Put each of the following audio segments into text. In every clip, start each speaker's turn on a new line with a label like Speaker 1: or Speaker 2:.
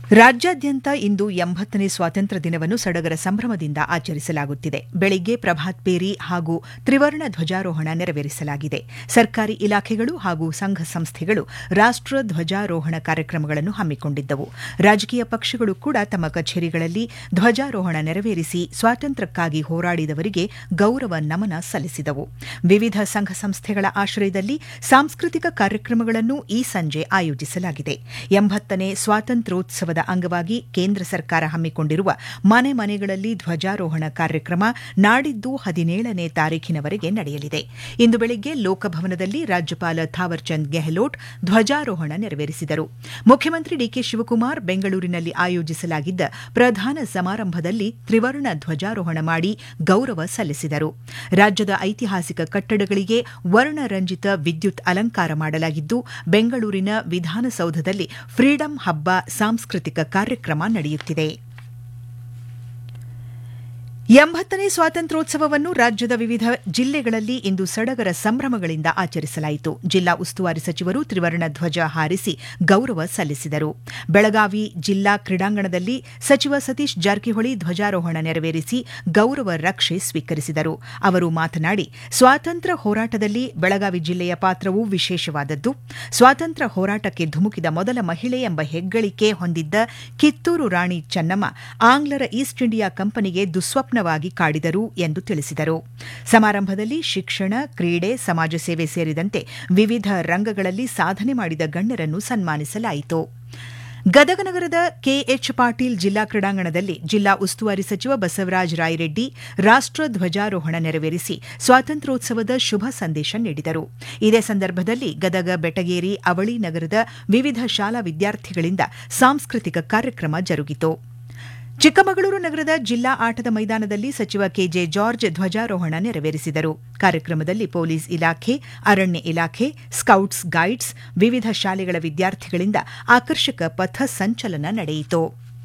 Speaker 1: ರಾಜ್ಯಾದ್ಯಂತ ಇಂದು ಎಂಬತ್ತನೇ ಸ್ವಾತಂತ್ರ್ಯ ದಿನವನ್ನು ಸಡಗರ ಸಂಭ್ರಮದಿಂದ ಆಚರಿಸಲಾಗುತ್ತಿದೆ ಬೆಳಿಗ್ಗೆ ಪ್ರಭಾತ್ ಪೇರಿ ಹಾಗೂ ತ್ರಿವರ್ಣ ಧ್ವಜಾರೋಹಣ ನೆರವೇರಿಸಲಾಗಿದೆ ಸರ್ಕಾರಿ ಇಲಾಖೆಗಳು ಹಾಗೂ ಸಂಘ ಸಂಸ್ಥೆಗಳು ರಾಷ್ಟ ಧ್ವಜಾರೋಹಣ ಕಾರ್ಯಕ್ರಮಗಳನ್ನು ಹಮ್ಮಿಕೊಂಡಿದ್ದವು ರಾಜಕೀಯ ಪಕ್ಷಗಳು ಕೂಡ ತಮ್ಮ ಕಚೇರಿಗಳಲ್ಲಿ ಧ್ವಜಾರೋಹಣ ನೆರವೇರಿಸಿ ಸ್ವಾತಂತ್ರ್ಯಕ್ಕಾಗಿ ಹೋರಾಡಿದವರಿಗೆ ಗೌರವ ನಮನ ಸಲ್ಲಿಸಿದವು ವಿವಿಧ ಸಂಘ ಸಂಸ್ಥೆಗಳ ಆಶ್ರಯದಲ್ಲಿ ಸಾಂಸ್ಕೃತಿಕ ಕಾರ್ಯಕ್ರಮಗಳನ್ನು ಈ ಸಂಜೆ ಆಯೋಜಿಸಲಾಗಿದೆ ಎಂಬತ್ತನೇ ಸ್ವಾತಂತ್ರ್ಯೋತ್ಸವದ ಅಂಗವಾಗಿ ಕೇಂದ್ರ ಸರ್ಕಾರ ಹಮ್ಮಿಕೊಂಡಿರುವ ಮನೆ ಮನೆಗಳಲ್ಲಿ ಧ್ವಜಾರೋಹಣ ಕಾರ್ಯಕ್ರಮ ನಾಡಿದ್ದು ಹದಿನೇಳನೇ ತಾರೀಖಿನವರೆಗೆ ನಡೆಯಲಿದೆ ಇಂದು ಬೆಳಿಗ್ಗೆ ಲೋಕಭವನದಲ್ಲಿ ರಾಜ್ಯಪಾಲ ಥಾವರ್ಚಂದ್ ಗೆಹ್ಲೋಟ್ ಧ್ವಜಾರೋಹಣ ನೆರವೇರಿಸಿದರು ಮುಖ್ಯಮಂತ್ರಿ ಡಿಕೆ ಶಿವಕುಮಾರ್ ಬೆಂಗಳೂರಿನಲ್ಲಿ ಆಯೋಜಿಸಲಾಗಿದ್ದ ಪ್ರಧಾನ ಸಮಾರಂಭದಲ್ಲಿ ತ್ರಿವರ್ಣ ಧ್ವಜಾರೋಹಣ ಮಾಡಿ ಗೌರವ ಸಲ್ಲಿಸಿದರು ರಾಜ್ಯದ ಐತಿಹಾಸಿಕ ಕಟ್ಟಡಗಳಿಗೆ ವರ್ಣರಂಜಿತ ವಿದ್ಯುತ್ ಅಲಂಕಾರ ಮಾಡಲಾಗಿದ್ದು ಬೆಂಗಳೂರಿನ ವಿಧಾನಸೌಧದಲ್ಲಿ ಫ್ರೀಡಂ ಹಬ್ಬ ಸಾಂಸ್ಕೃತಿಕ ಕಾರ್ಯಕ್ರಮ ನಡೆಯುತ್ತಿದೆ ಎಂಬತ್ತನೇ ಸ್ವಾತಂತ್ರ್ಯೋತ್ಸವವನ್ನು ರಾಜ್ಯದ ವಿವಿಧ ಜಿಲ್ಲೆಗಳಲ್ಲಿ ಇಂದು ಸಡಗರ ಸಂಭ್ರಮಗಳಿಂದ ಆಚರಿಸಲಾಯಿತು ಜಿಲ್ಲಾ ಉಸ್ತುವಾರಿ ಸಚಿವರು ತ್ರಿವರ್ಣ ಧ್ವಜ ಹಾರಿಸಿ ಗೌರವ ಸಲ್ಲಿಸಿದರು ಬೆಳಗಾವಿ ಜಿಲ್ಲಾ ಕ್ರೀಡಾಂಗಣದಲ್ಲಿ ಸಚಿವ ಸತೀಶ್ ಜಾರಕಿಹೊಳಿ ಧ್ವಜಾರೋಹಣ ನೆರವೇರಿಸಿ ಗೌರವ ರಕ್ಷೆ ಸ್ವೀಕರಿಸಿದರು ಅವರು ಮಾತನಾಡಿ ಸ್ವಾತಂತ್ರ್ಯ ಹೋರಾಟದಲ್ಲಿ ಬೆಳಗಾವಿ ಜಿಲ್ಲೆಯ ಪಾತ್ರವು ವಿಶೇಷವಾದದ್ದು ಸ್ವಾತಂತ್ರ್ಯ ಹೋರಾಟಕ್ಕೆ ಧುಮುಕಿದ ಮೊದಲ ಮಹಿಳೆ ಎಂಬ ಹೆಗ್ಗಳಿಕೆ ಹೊಂದಿದ್ದ ಕಿತ್ತೂರು ರಾಣಿ ಚೆನ್ನಮ್ಮ ಆಂಗ್ಲರ ಈಸ್ಟ್ ಇಂಡಿಯಾ ಕಂಪನಿಗೆ ದುಸ್ವಪ್ನ ವಾಗಿ ಕಾಡಿದರು ಎಂದು ತಿಳಿಸಿದರು ಸಮಾರಂಭದಲ್ಲಿ ಶಿಕ್ಷಣ ಕ್ರೀಡೆ ಸಮಾಜ ಸೇವೆ ಸೇರಿದಂತೆ ವಿವಿಧ ರಂಗಗಳಲ್ಲಿ ಸಾಧನೆ ಮಾಡಿದ ಗಣ್ಯರನ್ನು ಸನ್ಮಾನಿಸಲಾಯಿತು ಗದಗ ನಗರದ ಕೆಎಚ್ ಪಾಟೀಲ್ ಜಿಲ್ಲಾ ಕ್ರೀಡಾಂಗಣದಲ್ಲಿ ಜಿಲ್ಲಾ ಉಸ್ತುವಾರಿ ಸಚಿವ ಬಸವರಾಜ ರಾಯರೆಡ್ಡಿ ರಾಷ್ಟ ಧ್ವಜಾರೋಹಣ ನೆರವೇರಿಸಿ ಸ್ವಾತಂತ್ರ್ಯೋತ್ಸವದ ಶುಭ ಸಂದೇಶ ನೀಡಿದರು ಇದೇ ಸಂದರ್ಭದಲ್ಲಿ ಗದಗ ಬೆಟಗೇರಿ ಅವಳಿ ನಗರದ ವಿವಿಧ ಶಾಲಾ ವಿದ್ಯಾರ್ಥಿಗಳಿಂದ ಸಾಂಸ್ಕೃತಿಕ ಕಾರ್ಯಕ್ರಮ ಜರುಗಿತು ಚಿಕ್ಕಮಗಳೂರು ನಗರದ ಜಿಲ್ಲಾ ಆಟದ ಮೈದಾನದಲ್ಲಿ ಸಚಿವ ಕೆಜೆ ಜಾರ್ಜ್ ಧ್ವಜಾರೋಹಣ ನೆರವೇರಿಸಿದರು ಕಾರ್ಯಕ್ರಮದಲ್ಲಿ ಪೊಲೀಸ್ ಇಲಾಖೆ ಅರಣ್ಯ ಇಲಾಖೆ ಸ್ಕೌಟ್ಸ್ ಗೈಡ್ಸ್ ವಿವಿಧ ಶಾಲೆಗಳ ವಿದ್ಯಾರ್ಥಿಗಳಿಂದ ಆಕರ್ಷಕ ಪಥ ಸಂಚಲನ ನಡೆಯಿತು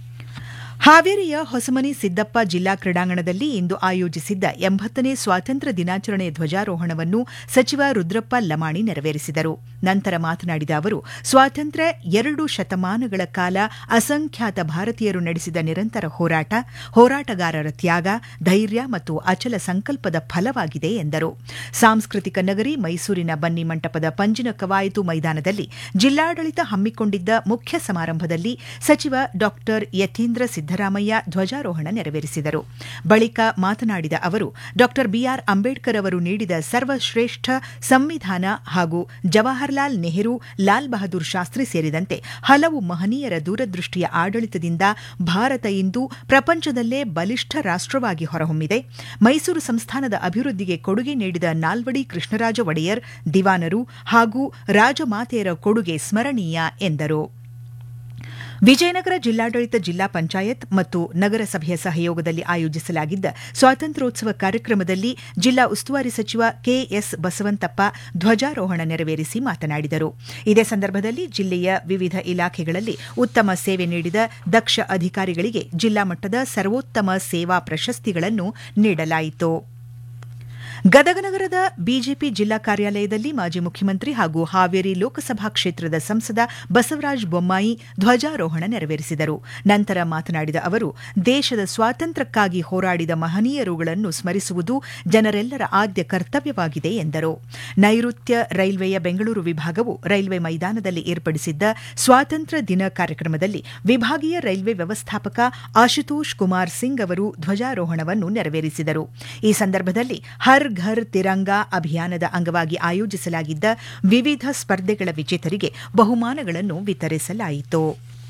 Speaker 1: ಹಾವೇರಿಯ ಹೊಸಮನಿ ಸಿದ್ದಪ್ಪ ಜಿಲ್ಲಾ ಕ್ರೀಡಾಂಗಣದಲ್ಲಿ ಇಂದು ಆಯೋಜಿಸಿದ್ದ ಎಂಬತ್ತನೇ ಸ್ವಾತಂತ್ರ್ಯ ದಿನಾಚರಣೆ ಧ್ವಜಾರೋಹಣವನ್ನು ಸಚಿವ ರುದ್ರಪ್ಪ ಲಮಾಣಿ ನೆರವೇರಿಸಿದರು ನಂತರ ಮಾತನಾಡಿದ ಅವರು ಸ್ವಾತಂತ್ರ್ಯ ಎರಡು ಶತಮಾನಗಳ ಕಾಲ ಅಸಂಖ್ಯಾತ ಭಾರತೀಯರು ನಡೆಸಿದ ನಿರಂತರ ಹೋರಾಟ ಹೋರಾಟಗಾರರ ತ್ಯಾಗ ಧೈರ್ಯ ಮತ್ತು ಅಚಲ ಸಂಕಲ್ಪದ ಫಲವಾಗಿದೆ ಎಂದರು ಸಾಂಸ್ಕೃತಿಕ ನಗರಿ ಮೈಸೂರಿನ ಬನ್ನಿ ಮಂಟಪದ ಪಂಜಿನ ಕವಾಯತು ಮೈದಾನದಲ್ಲಿ ಜಿಲ್ಲಾಡಳಿತ ಹಮ್ಮಿಕೊಂಡಿದ್ದ ಮುಖ್ಯ ಸಮಾರಂಭದಲ್ಲಿ ಸಚಿವ ಡಾ ಯತೀಂದ್ರ ಸಿದ್ದರಾಮಯ್ಯ ಧ್ವಜಾರೋಹಣ ನೆರವೇರಿಸಿದರು ಬಳಿಕ ಮಾತನಾಡಿದ ಅವರು ಡಾ ಬಿಆರ್ ಅಂಬೇಡ್ಕರ್ ಅವರು ನೀಡಿದ ಸರ್ವಶ್ರೇಷ್ಠ ಸಂವಿಧಾನ ಹಾಗೂ ಜವಾಹರ್ಲಾಲ್ ನೆಹರು ಲಾಲ್ ಬಹದ್ದೂರ್ ಶಾಸ್ತ್ರಿ ಸೇರಿದಂತೆ ಹಲವು ಮಹನೀಯರ ದೂರದೃಷ್ಟಿಯ ಆಡಳಿತದಿಂದ ಭಾರತ ಇಂದು ಪ್ರಪಂಚದಲ್ಲೇ ಬಲಿಷ್ಠ ರಾಷ್ಟವಾಗಿ ಹೊರಹೊಮ್ಮಿದೆ ಮೈಸೂರು ಸಂಸ್ಥಾನದ ಅಭಿವೃದ್ಧಿಗೆ ಕೊಡುಗೆ ನೀಡಿದ ನಾಲ್ವಡಿ ಕೃಷ್ಣರಾಜ ಒಡೆಯರ್ ದಿವಾನರು ಹಾಗೂ ರಾಜಮಾತೆಯರ ಕೊಡುಗೆ ಸ್ಮರಣೀಯ ಎಂದರು ವಿಜಯನಗರ ಜಿಲ್ಲಾಡಳಿತ ಜಿಲ್ಲಾ ಪಂಚಾಯತ್ ಮತ್ತು ನಗರಸಭೆಯ ಸಹಯೋಗದಲ್ಲಿ ಆಯೋಜಿಸಲಾಗಿದ್ದ ಸ್ವಾತಂತ್ರ್ಯೋತ್ಸವ ಕಾರ್ಯಕ್ರಮದಲ್ಲಿ ಜಿಲ್ಲಾ ಉಸ್ತುವಾರಿ ಸಚಿವ ಕೆಎಸ್ ಬಸವಂತಪ್ಪ ಧ್ವಜಾರೋಹಣ ನೆರವೇರಿಸಿ ಮಾತನಾಡಿದರು ಇದೇ ಸಂದರ್ಭದಲ್ಲಿ ಜಿಲ್ಲೆಯ ವಿವಿಧ ಇಲಾಖೆಗಳಲ್ಲಿ ಉತ್ತಮ ಸೇವೆ ನೀಡಿದ ದಕ್ಷ ಅಧಿಕಾರಿಗಳಿಗೆ ಜಿಲ್ಲಾ ಮಟ್ಟದ ಸರ್ವೋತ್ತಮ ಸೇವಾ ಪ್ರಶಸ್ತಿಗಳನ್ನು ನೀಡಲಾಯಿತು ಗದಗ ನಗರದ ಬಿಜೆಪಿ ಜಿಲ್ಲಾ ಕಾರ್ಯಾಲಯದಲ್ಲಿ ಮಾಜಿ ಮುಖ್ಯಮಂತ್ರಿ ಹಾಗೂ ಹಾವೇರಿ ಲೋಕಸಭಾ ಕ್ಷೇತ್ರದ ಸಂಸದ ಬಸವರಾಜ ಬೊಮ್ಮಾಯಿ ಧ್ವಜಾರೋಹಣ ನೆರವೇರಿಸಿದರು ನಂತರ ಮಾತನಾಡಿದ ಅವರು ದೇಶದ ಸ್ವಾತಂತ್ರ್ಯಕ್ಕಾಗಿ ಹೋರಾಡಿದ ಮಹನೀಯರುಗಳನ್ನು ಸ್ಮರಿಸುವುದು ಜನರೆಲ್ಲರ ಆದ್ಯ ಕರ್ತವ್ಯವಾಗಿದೆ ಎಂದರು ನೈಋತ್ಯ ರೈಲ್ವೆಯ ಬೆಂಗಳೂರು ವಿಭಾಗವು ರೈಲ್ವೆ ಮೈದಾನದಲ್ಲಿ ಏರ್ಪಡಿಸಿದ್ದ ಸ್ವಾತಂತ್ರ್ಯ ದಿನ ಕಾರ್ಯಕ್ರಮದಲ್ಲಿ ವಿಭಾಗೀಯ ರೈಲ್ವೆ ವ್ಯವಸ್ಥಾಪಕ ಆಶುತೋಷ್ ಕುಮಾರ್ ಸಿಂಗ್ ಅವರು ಧ್ವಜಾರೋಹಣವನ್ನು ನೆರವೇರಿಸಿದರು ಈ ಸಂದರ್ಭದಲ್ಲಿ ಹರ್ ಘರ್ ತಿರಂಗಾ ಅಭಿಯಾನದ ಅಂಗವಾಗಿ ಆಯೋಜಿಸಲಾಗಿದ್ದ ವಿವಿಧ ಸ್ಪರ್ಧೆಗಳ ವಿಜೇತರಿಗೆ ಬಹುಮಾನಗಳನ್ನು ವಿತರಿಸಲಾಯಿತು